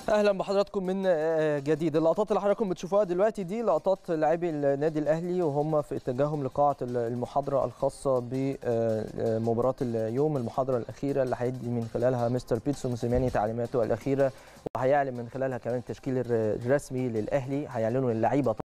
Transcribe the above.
اهلا بحضراتكم من جديد اللقطات اللي حضراتكم بتشوفوها دلوقتي دي لقطات لاعبي النادي الاهلي وهم في اتجاههم لقاعه المحاضره الخاصه بمباراه اليوم المحاضره الاخيره اللي هيدي من خلالها مستر بيتسو موسيماني تعليماته الاخيره وهيعلن من خلالها كمان التشكيل الرسمي للاهلي هيعلنوا اللعيبه